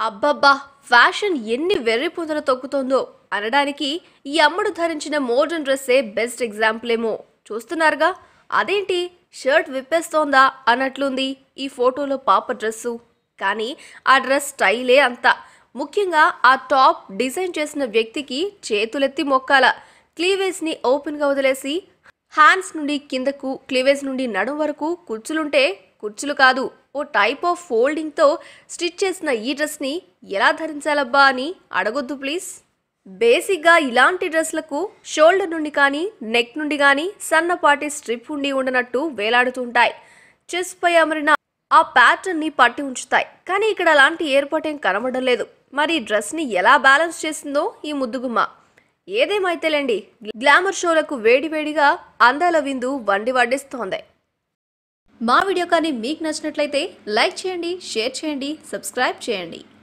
అబ్బబ్బా ఫ్యాషన్ ఎన్ని వెర్రి పుంతలు తొక్కుతోందో అనడానికి ఈ అమ్మడు ధరించిన మోడర్న్ డ్రెస్సే బెస్ట్ ఎగ్జాంపుల్ ఏమో చూస్తున్నారుగా అదేంటి షర్ట్ విప్పేస్తోందా అన్నట్లుంది ఈ ఫోటోలో పాప డ్రెస్సు కానీ ఆ డ్రెస్ స్టైలే అంతా ముఖ్యంగా ఆ టాప్ డిజైన్ చేసిన వ్యక్తికి చేతులెత్తి మొక్కాల క్లీవేజ్ని ఓపెన్గా వదిలేసి హ్యాండ్స్ నుండి కిందకు క్లీవేజ్ నుండి నడుం వరకు కుర్చులుంటే కుర్చులు కాదు ఓ టైప్ ఆఫ్ ఫోల్డింగ్తో స్టిచ్ చేసిన ఈ డ్రెస్ని ఎలా ధరించాలబ్బా అని అడగొద్దు ప్లీజ్ బేసిక్గా ఇలాంటి డ్రెస్లకు షోల్డర్ నుండి కానీ నెక్ నుండి కానీ సన్నపాటి స్ట్రిప్ ఉండి ఉండనట్టు వేలాడుతుంటాయి చెస్ట్ పై అమరిన ఆ ప్యాటర్న్ని పట్టి ఉంచుతాయి కానీ ఇక్కడ అలాంటి ఏర్పాటేం కనబడడం లేదు మరి ఈ డ్రెస్ని ఎలా బ్యాలెన్స్ చేసిందో ఈ ముద్దుగుమ్మ ఏదేమైతేలేండి గ్లామర్ షోలకు వేడివేడిగా అందాల విందు వండి వడ్డిస్తోంది మా వీడియో కానీ మీకు నచ్చినట్లయితే లైక్ చేయండి షేర్ చేయండి సబ్స్క్రైబ్ చేయండి